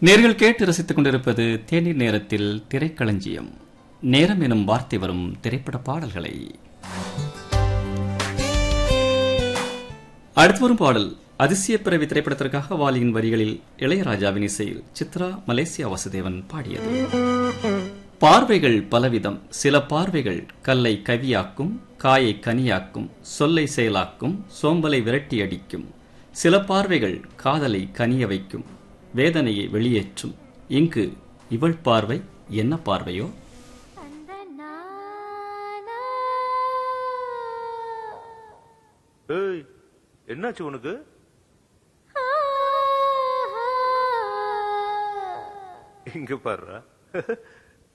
நேர்கள் கேட்டு ரசித்துக் கொண்டிருப்பது தேநீர் நேரத்தில் திரைக்களஞ்சியம் நேரம் எனும் வார்த்தை வரும் திரைப்பட பாடல்களை அடுத்து வரும் பாடல் அதிசய பிறவி திரைப்படத்திற்காக வாலியின் வரிகளில் இளையராஜாவின் இசையில் சித்ரா மலேசியா வாசுதேவன் பாடியது பார்வைகள் பலவிதம் சில பார்வைகள் கல்லை கவியாக்கும் காயை கனியாக்கும் சொல்லை செயலாக்கும் சோம்பலை விரட்டி அடிக்கும் சில பார்வைகள் காதலை கனிய வைக்கும் வேதனையை வெளியேற்றும் இங்கு இவள் பார்வை என்ன பார்வையோ அந்த நானா ஏய் என்னாச்சு உனக்கு இங்க பாருடா